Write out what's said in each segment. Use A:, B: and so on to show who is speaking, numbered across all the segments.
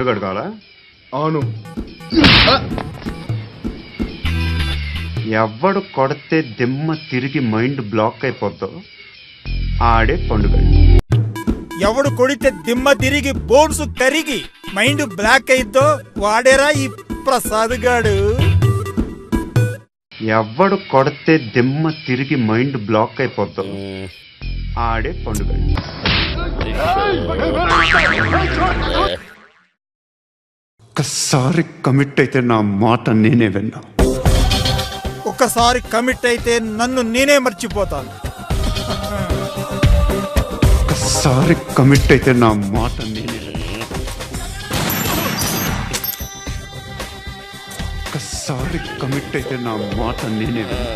A: పండుగ కావాలా
B: అవును
A: ఎవడు కొడితే దిమ్మ తిరిగి మైండ్ బ్లాక్ అయిపోద్దో ఆడే పండుగ
C: ఎవడు కొడితే దిమ్మ తిరిగి బోన్స్ కరిగి మైండ్ బ్లాక్ అయిద్దో వాడేరా ఈ ప్రసాద్ గాడు
A: ఎవడు కొడితే దిమ్మ తిరిగి మైండ్ బ్లాక్ అయిపోద్దో ఆడే పండుగ ఒక్కసారి కమిట్ అయితే నా మాట నేనే విన్నా
C: ఒక్కసారి కమిట్ అయితే నన్ను నేనే మర్చిపోతాను
A: ఒక్కసారి కమిట్ అయితే నా మాట నేనే విన్నా ఒక్కసారి కమిట్ అయితే నా మాట నేనే విన్నా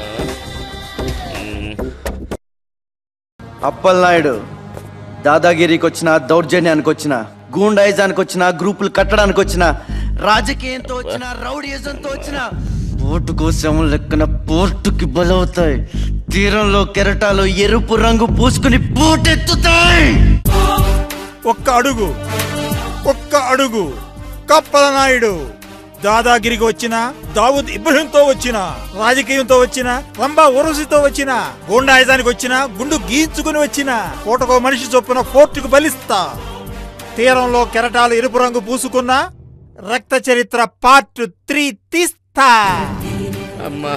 D: అప్పలనాయుడు దాదాగిరికి వచ్చిన దౌర్జన్యానికి వచ్చిన గూండాయిజానికి వచ్చిన గ్రూపులు కట్టడానికి వచ్చిన రాజకీయంతో వచ్చిన రౌడీయిజంతో వచ్చిన ఓటు కోసం లెక్కన పోర్టుకి బలవుతాయి తీరంలో కెరటాలు ఎరుపు రంగు పూసుకుని బూటెత్తుతాయి
C: ఒక్క అడుగు ఒక్క అడుగు కప్పల నాయుడు దాదాగిరికి వచ్చిన దావుద్ ఇబ్రహీంతో వచ్చిన రాజకీయంతో వచ్చిన రంభా ఉరసితో వచ్చిన గూండాయుధానికి వచ్చిన గుండు గీంచుకుని వచ్చిన పూటకో మనిషి చొప్పున ఫోర్టుకు బలిస్తా తీరంలో కెరటాలు ఎరుపు రంగు పూసుకున్న రక్త చరిత్ర పార్ట్ త్రీ తీస్తా
E: అమ్మా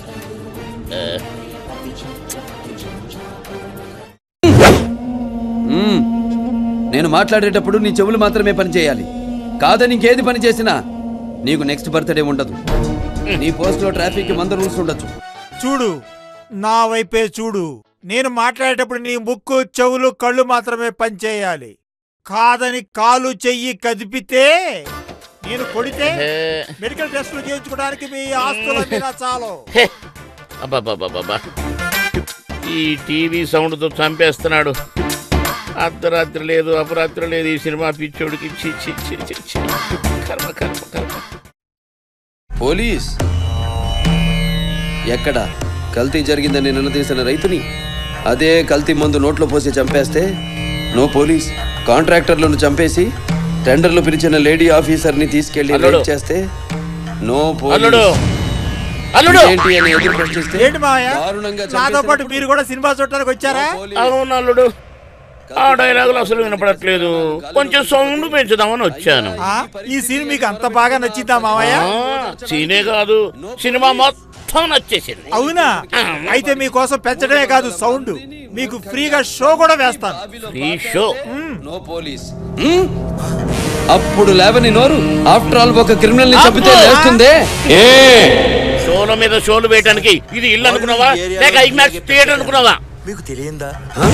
F: మ్మ్. నేను మాట్లాడేటప్పుడు నీ చెవులు మాత్రమే పని చేయాలి కాదని ఇంకేది పని చేసినా నీకు నెక్స్ట్ బర్త్డే ఉండదు నీ పోస్ట్లో ట్రాఫిక్ వంద రూల్స్ ఉండొచ్చు
C: చూడు నా వైపే చూడు నేను మాట్లాడేటప్పుడు నీ ముక్కు చెవులు కళ్ళు మాత్రమే పనిచేయాలి కాదని కాలు చెయ్యి కదిపితే నేను కొడితే
E: హే.
C: మెడికల్ టెస్టులు చేయించుకోవడానికి మీ ఆస్తులన్నీ నా చాలు
E: హే. అబ్బబ్బబ్బబ్బబ్బా. ఈ టీవీ సౌండ్తో చంపేస్తున్నాడు అర్ధరాత్రి లేదు అపరాత్రి లేదు ఈ సినిమా పిచ్చోడికి చి చి చి చి చి. కర్మ కర్మ కర్మ
F: పోలీస్ ఎక్కడ కల్తీ జరిగిందని నిలదీసిన రైతుని అదే కల్తీ మందు నోట్లో పోసి చంపేస్తే నో పోలీస్ కాంట్రాక్టర్లను చంపేసి టెండర్లు పిలిచిన లేడీ ఆఫీసర్ని తీసుకెళ్లి
E: అల్లుడు.
F: రేప్ చేస్తే నో
E: అల్లుడు
F: పోలీస్
E: అల్లుడు
F: ఏంటి అని ఎదురు ప్రశ్నిస్తే
C: ఏంటి మావయ్య
F: దారుణంగా
C: నాతో పాటు
F: చంపేసినప్పుడు
C: మీరు కూడా సినిమా చూడటానికి వచ్చారా
F: నో పోలీస్.
E: అవును అల్లుడు ఆ డైలాగులు అసలు వినపడట్లేదు కొంచెం సౌండ్ పెంచుదామని వచ్చాను
C: ఆ, ఈ సీన్ మీకు అంత బాగా నచ్చిందా మావయ్య
E: ఆ, సీనే కాదు సినిమా మొత్తం నచ్చేసింది
C: అవునా అయితే మీకోసం పెంచడమే కాదు సౌండ్ మీకు ఫ్రీగా షో కూడా వేస్తాను
E: ఈ షో
F: నో పోలీస్ హ్మ్? అప్పుడు లేవని నోరు ఆఫ్టర్ ఆల్ ఒక క్రిమినల్ ని చంపితే
C: అబ్బో!
F: లేస్తుందే ఏ
E: షోల మీద షోలు వేయడానికి ఇది ఇల్లు అనుకున్నావా లేక ఐమాక్స్ థియేటర్ అనుకున్నావా
G: మీకు తెలియందా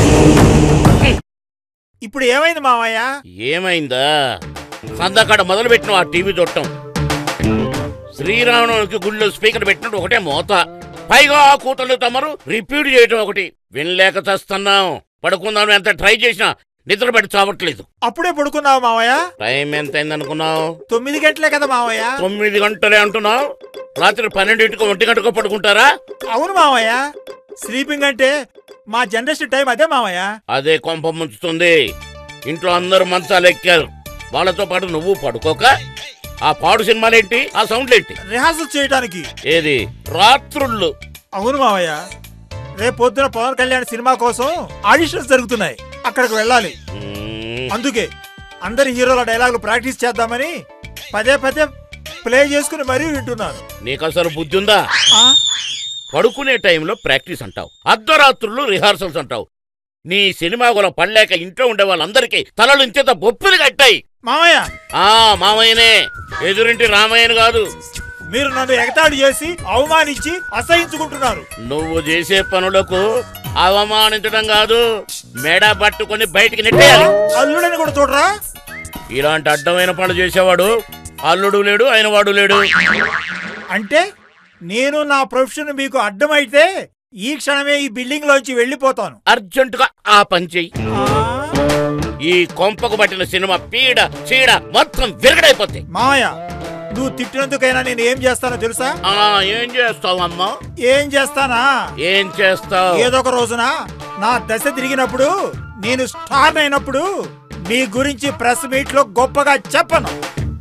C: ఇప్పుడు ఏమైంది మావయ్య
E: ఏమైందా సందాకాడ మొదలు పెట్టిన ఆ టీవీ చూడటం శ్రీరామునికి గుళ్ళో స్పీకర్ పెట్టినట్టు ఒకటే మోత పైగా ఆ కూతలు తమరు రిపీట్ చేయటం ఒకటి వినలేక చస్తున్నాం పడుకుందాం ఎంత ట్రై చేసినా నిద్ర పెట్టి చావట్లేదు
C: అప్పుడే పడుకున్నావు మావయ్య
E: టైం ఎంత అయిందనుకున్నావు
C: తొమ్మిది గంటలే కదా మావయ్య
E: తొమ్మిది గంటలే అంటున్నావు రాత్రి పన్నెండింటికో ఒంటి గంటకో పడుకుంటారా
C: అవును మావయ్య స్లీపింగ్ అంటే మా జనరేషన్ టైం అదే మావయ్య
E: అదే కొంప ముంచుతుంది ఇంట్లో అందరూ మంచాలు ఎక్కారు వాళ్ళతో పాటు నువ్వు పడుకోక ఆ పాడు సినిమాలేంటి ఆ సౌండ్లేంటి
C: రిహార్సల్ చేయడానికి
E: ఏది రాత్రుళ్ళు
C: అవును మావయ్య రేపు పొద్దున పవన్ కళ్యాణ్ సినిమా కోసం ఆడిషన్స్ జరుగుతున్నాయి అక్కడికి వెళ్ళాలి
E: మ్మ్.
C: అందుకే అందరి హీరోల డైలాగులు ప్రాక్టీస్ చేద్దామని పదే పదే ప్లే చేసుకుని మరీ వింటున్నాను
E: నీకు అసలు బుద్ధి ఉందా
C: ఆ?
E: పడుకునే టైంలో ప్రాక్టీస్ అంటావు అర్ధరాత్రులు రిహార్సల్స్ అంటావు నీ సినిమా కూడా పడలేక ఇంట్లో ఉండే వాళ్ళందరికీ తలలు ఇంచేత బొప్పులు కట్టాయి
C: మామయ్య
E: ఆ మామయ్యనే ఎదురింటి రామయ్యను కాదు
C: మీరు నన్ను ఎగతాళి చేసి అవమానించి అసహించుకుంటున్నారు
E: నువ్వు చేసే పనులకు అవమానించడం కాదు మెడ పట్టుకొని బయటికి నెట్టేయాలి
C: అల్లుడని కూడా చూడరా
E: ఇలాంటి అడ్డమైన పనులు చేసేవాడు అల్లుడు లేడు ఆయన వాడు లేడు
C: అంటే నేను నా ప్రొఫెషన్ మీకు అడ్డమైతే ఈ క్షణమే ఈ బిల్డింగ్ లోంచి వెళ్ళిపోతాను
E: అర్జెంటుగా ఆ పని చెయ్యి
C: ఆ?
E: ఈ కొంపకు పట్టిన సినిమా పీడ చీడ మొత్తం విరగడైపోతాయి
C: మామయ్య నువ్వు తిట్టినందుకైనా నేను ఏం చేస్తానో తెలుసా
E: ఆ ఏం చేస్తావు అమ్మా
C: ఏం చేస్తానా
E: ఏం చేస్తావు
C: ఏదో ఒక రోజున నా దశ తిరిగినప్పుడు నేను స్టార్ అయినప్పుడు మీ గురించి ప్రెస్ మీట్ లో గొప్పగా చెప్పను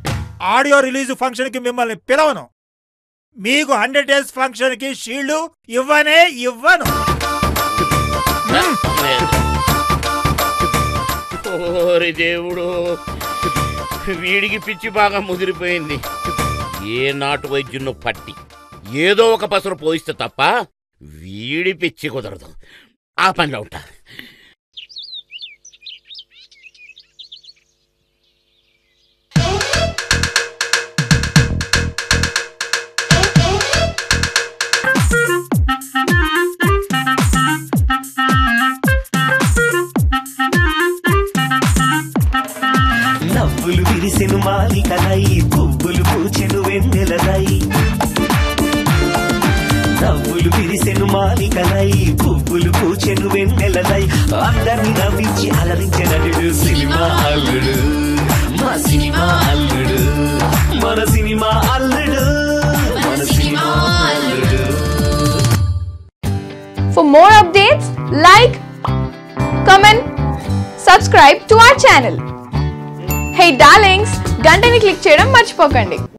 C: ఆడియో రిలీజ్ ఫంక్షన్ కి మిమ్మల్ని పిలవను మీకు హండ్రెడ్ డేస్ ఫంక్షన్ కి షీల్డ్ ఇవ్వనే ఇవ్వను
E: ఓరి దేవుడు వీడికి పిచ్చి బాగా ముదిరిపోయింది ఏ నాటు వైద్యున్నో పట్టి ఏదో ఒక పసరు పోయిస్తే తప్ప వీడి పిచ్చి కుదరదు ఆ పనిలో ఉంటా
B: నవ్వులు విరిసెను మాలికలై పువ్వులు పూచెను వెన్నెలలై నవ్వులు విరిసెను మాలికలై పువ్వులు పూచెను వెన్నెలలై అందరిని నవ్వించి అలరించిన నటుడు సినిమా అల్లుడు మా సినిమా అల్లుడు మన సినిమా అల్లుడు మన సినిమా అల్లుడు
G: For more updates, like, comment, subscribe to our channel. Hey darlings, గంటని click చేయడం మర్చిపోకండి